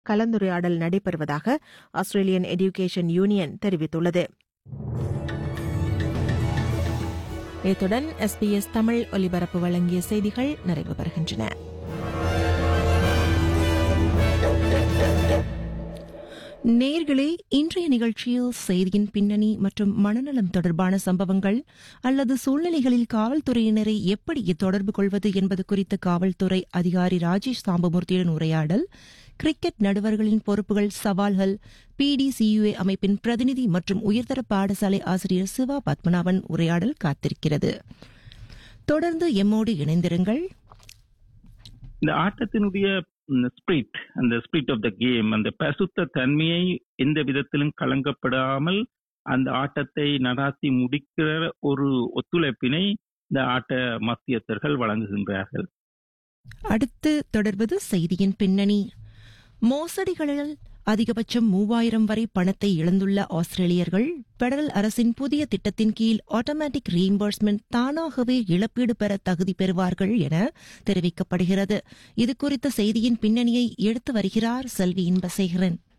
கலந்துரையாடல் நடைபெறுவதாக Australian education union தெரிவித்துள்ளது இத்துடன் எஸ்பிஎஸ் தமிழ் ஒலிபரப்பு வழங்கிய செய்திகள் நிறைவு பெறுகின்றன நேர்களே இன்றைய நிகழ்ச்சியில் செய்தியின் பின்னணி மற்றும் மனநலம் தொடர்பான சம்பவங்கள் அல்லது சூழ்நிலைகளில் காவல்துறையினரை எப்படி தொடர்பு கொள்வது என்பது குறித்த காவல்துறை அதிகாரி ராஜேஷ் சாம்பமூர்த்தியுடன் உரையாடல் கிரிக்கெட் நடுவர்களின் பொறுப்புகள் சவால்கள் பிடிசியுஏ அமைப்பின் பிரதிநிதி மற்றும் உயர்தர பாடசாலை ஆசிரியர் சிவா பத்மநாபன் உரையாடல் காத்திருக்கிறது தொடர்ந்து எம்மோடு இணைந்திருங்கள் இந்த ஆட்டத்தினுடைய ஸ்பிரிட் அந்த ஸ்பிரிட் ஆஃப் த கேம் அந்த பசுத்த தன்மையை எந்த விதத்திலும் கலங்கப்படாமல் அந்த ஆட்டத்தை நடாத்தி முடிக்கிற ஒரு ஒத்துழைப்பினை இந்த ஆட்ட மத்தியஸ்தர்கள் வழங்குகின்றார்கள் அடுத்து தொடர்வது செய்தியின் பின்னணி மோசடிகளில் அதிகபட்சம் மூவாயிரம் வரை பணத்தை இழந்துள்ள ஆஸ்திரேலியர்கள் பெடரல் அரசின் புதிய திட்டத்தின் கீழ் ஆட்டோமேட்டிக் ரீஇம்பர்ஸ்மெண்ட் தானாகவே இழப்பீடு பெற தகுதி பெறுவார்கள் என தெரிவிக்கப்படுகிறது இது குறித்த செய்தியின் பின்னணியை எடுத்து வருகிறார் செல்வி இன்பசேகரன்